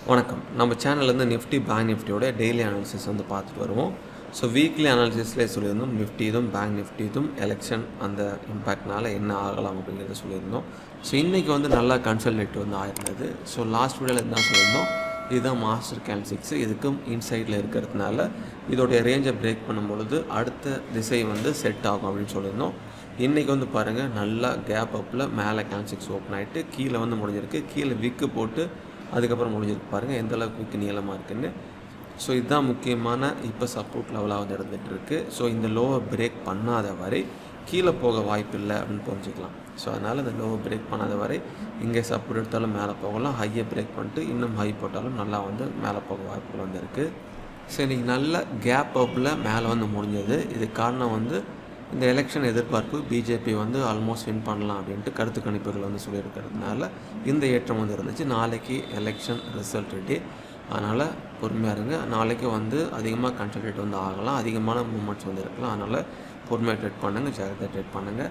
வணக்கம் நம்ம சேனல்லேருந்து நிஃப்டி பேங்க் நிஃப்டியோட டெய்லி அனாலிசிஸ் வந்து பார்த்துட்டு வருவோம் ஸோ வீக்லி அனாலிசிஸ்லேயே சொல்லியிருந்தோம் நிஃப்டி இதுவும் பேங்க் நிஃப்டி இதுவும் எலெக்ஷன் அந்த இம்பேக்ட்னால என்ன ஆகலாம் அப்படிங்கிறத சொல்லியிருந்தோம் ஸோ இன்றைக்கி வந்து நல்லா கன்சல்டேட் வந்து ஆயிருந்தது ஸோ லாஸ்ட் வீடியோவில் தான் சொல்லியிருந்தோம் இதுதான் மாஸ்டர் கேன் சிக்ஸ் இதுக்கும் இன்சைடில் இருக்கிறதுனால இதோடைய ரேஞ்சை பிரேக் பண்ணும் பொழுது அடுத்த திசை வந்து செட் ஆகும் அப்படின்னு சொல்லியிருந்தோம் இன்றைக்கி வந்து பாருங்கள் நல்லா கேப் அப்பில் மேலே கேன் சிக்ஸ் ஓப்பன் ஆகிட்டு கீழே வந்து முடிஞ்சிருக்கு கீழே விக்கு போட்டு அதுக்கப்புறம் முடிஞ்சிருக்கு பாருங்கள் எந்த அளவுக்கு விக்கு நீளமாக இருக்குன்னு ஸோ இதுதான் முக்கியமான இப்போ சப்போர்ட் லெவலாக வந்து இருந்துகிட்டு இருக்கு ஸோ இந்த லோவை பிரேக் பண்ணாத வரை கீழே போக வாய்ப்பு இல்லை அப்படின்னு புரிஞ்சுக்கலாம் ஸோ அதனால் இந்த லோவை பிரேக் பண்ணாத வரை இங்கே சப்போர்ட் எடுத்தாலும் மேலே போகலாம் ஹையை பிரேக் பண்ணிட்டு இன்னும் ஹை போட்டாலும் நல்லா வந்து மேலே போக வாய்ப்புகள் வந்து இருக்குது ஸோ இன்றைக்கி நல்ல கேப் அப்பில் மேலே வந்து முடிஞ்சது இதுக்கு காரணம் வந்து இந்த எலெக்ஷன் எதிர்பார்ப்பு பிஜேபி வந்து ஆல்மோஸ்ட் வின் பண்ணலாம் அப்படின்ட்டு கருத்து கணிப்புகள் வந்து சொல்லியிருக்கிறதுனால இந்த ஏற்றம் வந்து இருந்துச்சு நாளைக்கு எலெக்ஷன் ரிசல்ட் டே அதனால் பொறுமையாக இருங்க நாளைக்கு வந்து அதிகமாக கன்சல்டேட் வந்து ஆகலாம் அதிகமான மூமெண்ட்ஸ் வந்து இருக்கலாம் அதனால் பொறுமையாக ட்ரேட் பண்ணுங்கள் ஜாகிரதை ட்ரேட் பண்ணுங்கள்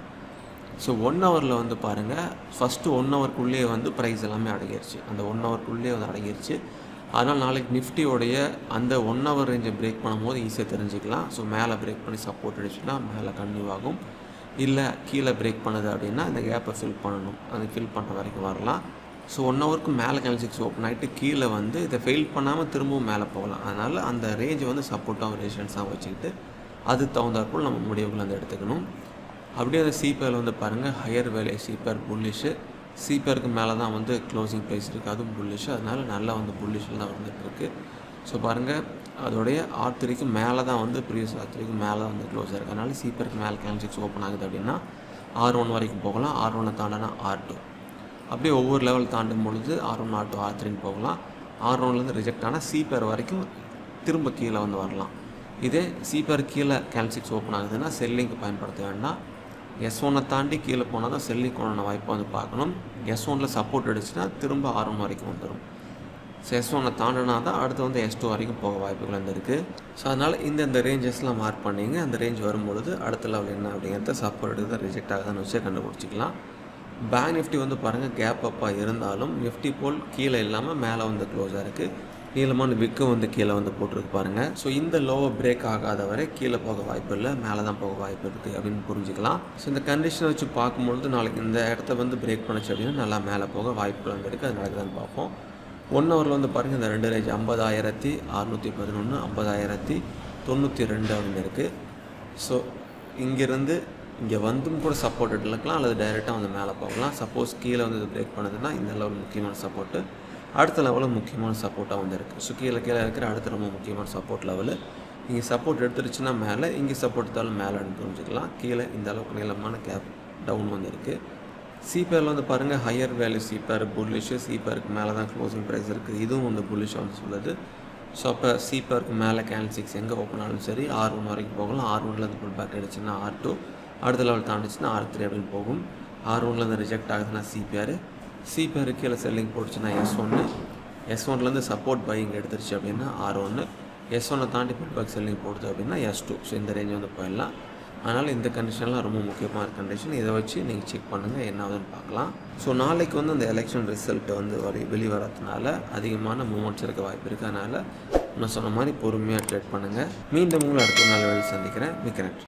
ஸோ ஒன் ஹவரில் வந்து பாருங்கள் ஃபஸ்ட்டு ஒன் ஹவர்க்குள்ளேயே வந்து ப்ரைஸ் எல்லாமே அடங்கிருச்சு அந்த ஒன் ஹவர்க்குள்ளேயே வந்து அடங்கிருச்சு அதனால் நாளைக்கு நிஃப்டியோடைய அந்த ஒன் ஹவர் ரேஞ்சை பிரேக் பண்ணும்போது ஈஸியாக தெரிஞ்சுக்கலாம் ஸோ மேலே பிரேக் பண்ணி சப்போர்ட் அடிச்சுன்னா மேலே கன்டினியூ ஆகும் இல்லை கீழே பிரேக் பண்ணுது அப்படின்னா இந்த கேப்பை ஃபில் பண்ணணும் அது ஃபில் பண்ணுற வரைக்கும் வரலாம் ஸோ ஒன் ஹவருக்கு மேலே கேல்சிக்ஸ் ஓப்பன் ஆகிட்டு கீழே வந்து இதை ஃபெயில் பண்ணாமல் திரும்பவும் மேலே போகலாம் அதனால் அந்த ரேஞ்சை வந்து சப்போர்ட்டாக ரெசிஸ்டன்ஸாக வச்சுக்கிட்டு அது தகுந்தாற்போல் நம்ம முடிவுகள் வந்து எடுத்துக்கணும் அப்படியே அந்த சிபிஆர் வந்து பாருங்கள் ஹையர் வேலை சிபிஆர் புல்லிஷு சிபிஆருக்கு மேலே தான் வந்து க்ளோசிங் ப்ரைஸ் இருக்குது அதுவும் புல்லிஷ் அதனால் நல்லா வந்து புல்லிஷில் தான் வந்துட்டு இருக்கு ஸோ பாருங்கள் அதோடைய ஆர் த்ரீக்கு மேலே தான் வந்து ப்ரீவியஸ் ஆர் த்ரீக்கு மேலே தான் வந்து க்ளோஸ் இருக்குது அதனால் சிபிஆருக்கு மேலே கேன்சிக்ஸ் ஓப்பன் ஆகுது அப்படின்னா ஆர் ஒன் வரைக்கும் போகலாம் ஆர் ஒன்னை தாண்டினா ஆர் டூ அப்படியே ஒவ்வொரு லெவல் தாண்டும் பொழுது R one R two R த்ரீன்னு போகலாம் ஆர் ஒன்லேருந்து ரிஜெக்ட் ஆனால் சிபிஆர் வரைக்கும் திரும்ப கீழே வந்து வரலாம் இதே சிபிஆர் கீழே கேல்சிக்ஸ் ஓப்பன் ஆகுதுன்னா செல்லிங்க்கு பயன்படுத்த வேண்டாம் எஸ் ஒன்னை தாண்டி கீழே போனால் தான் செல்லிங் கொண்டான வாய்ப்பை வந்து பார்க்கணும் எஸ் ஒனில் சப்போர்ட் அடிச்சுன்னா திரும்ப ஆர் ஒன் வரைக்கும் வந்துடும் ஸோ எஸ் ஒன்னை தாண்டினா தான் அடுத்து வந்து எஸ் டூ வரைக்கும் போக வாய்ப்புகள் வந்து இருக்குது ஸோ அதனால் இந்த இந்த ரேஞ்சஸ்லாம் மார்க் பண்ணிங்க அந்த ரேஞ்ச் வரும்பொழுது அடுத்த லெவல் என்ன அப்படிங்கிறத சப்போர்ட் எடுத்து ரிஜெக்ட் ஆகுதுன்னு வச்சு கண்டுபிடிச்சிக்கலாம் பேங்க் நிஃப்டி வந்து பாருங்கள் கேப் அப்பாக இருந்தாலும் நிஃப்டி போல் கீழே இல்லாமல் மேலே வந்து க்ளோஸாக இருக்குது நீளமான விக்கு வந்து கீழே வந்து போட்டிருக்கு பாருங்கள் ஸோ இந்த லோவை பிரேக் ஆகாத வரை கீழே போக வாய்ப்பு இல்லை மேலே தான் போக வாய்ப்பு இருக்குது அப்படின்னு புரிஞ்சுக்கலாம் ஸோ இந்த கண்டிஷனை வச்சு பார்க்கும்பொழுது நாளைக்கு இந்த இடத்த வந்து பிரேக் பண்ணுச்சு அப்படின்னா நல்லா மேலே போக வாய்ப்புகள் வந்து இருக்குது அது நடக்குதான்னு பார்ப்போம் ஒன் ஹவரில் வந்து பாருங்கள் இந்த ரெண்டு ரேஞ்ச் ஐம்பதாயிரத்தி அறநூற்றி பதினொன்று ஐம்பதாயிரத்தி தொண்ணூற்றி ரெண்டு அப்படின்னு இருக்குது ஸோ இங்கேருந்து இங்கே வந்தும் கூட சப்போர்ட் எடுக்கலாம் அல்லது டைரெக்டாக வந்து மேலே போகலாம் சப்போஸ் கீழே வந்து இது பிரேக் பண்ணுதுன்னா இந்த லெவல் முக்கியமான சப்போர்ட்டு அடுத்த லெவலில் முக்கியமான சப்போர்ட்டாக வந்து இருக்குது ஸோ கீழே கீழே இருக்கிற அடுத்த ரொம்ப முக்கியமான சப்போர்ட் லெவலு இங்கே சப்போர்ட் எடுத்துருச்சுன்னா மேலே இங்கே சப்போர்ட் எடுத்தாலும் மேலே புரிஞ்சுக்கலாம் கீழே இந்த அளவுக்கு நீளமான கேப் டவுன் வந்து இருக்குது சிபிஆரில் வந்து பாருங்கள் ஹையர் வேல்யூ சிபிஆர் புல்லிஷு சிபிஆருக்கு மேலே தான் க்ளோசிங் ப்ரைஸ் இருக்குது இதுவும் வந்து புல்லிஷாக வந்து சொல்லுது ஸோ அப்போ சிபிஆருக்கு மேலே கேன் சிக்ஸ் எங்கே ஓப்பன் ஆனாலும் சரி ஆர் ஒன் வரைக்கும் போகலாம் ஆர் ஒன்லேருந்து புல் பேக் அடிச்சுன்னா ஆர் டூ அடுத்த லெவல் தாண்டிச்சுன்னா ஆர் த்ரீ அப்படின்னு போகும் ஆர் ஒன்லேருந்து ரிஜெக்ட் ஆகுதுன்னா சிபிஆர் சிபிஆர் கீழே செல்லிங் போட்டுச்சுன்னா எஸ் ஒன்று எஸ் ஒன்லேருந்து சப்போர்ட் பையிங் எடுத்துருச்சு அப்படின்னா ஆர் ஒன்று எஸ் ஒன்னை தாண்டி புல் பேக் செல்லிங் போடுது அப்படின்னா எஸ் டூ ஸோ இந்த ரேஞ்ச் வந்து போயிடலாம் அதனால் இந்த கண்டிஷன்லாம் ரொம்ப முக்கியமான கண்டிஷன் இதை வச்சு நீங்கள் செக் பண்ணுங்கள் என்ன ஆகுதுன்னு பார்க்கலாம் ஸோ நாளைக்கு வந்து அந்த எலெக்ஷன் ரிசல்ட் வந்து வெளி வெளிவரதுனால அதிகமான மூமெண்ட்ஸ் இருக்க வாய்ப்பு இருக்குது அதனால் நான் சொன்ன மாதிரி பொறுமையாக ட்ரேட் பண்ணுங்கள் மீண்டும் உங்களை அடுத்த நாள் வெளியே சந்திக்கிறேன் மிக்க நன்றி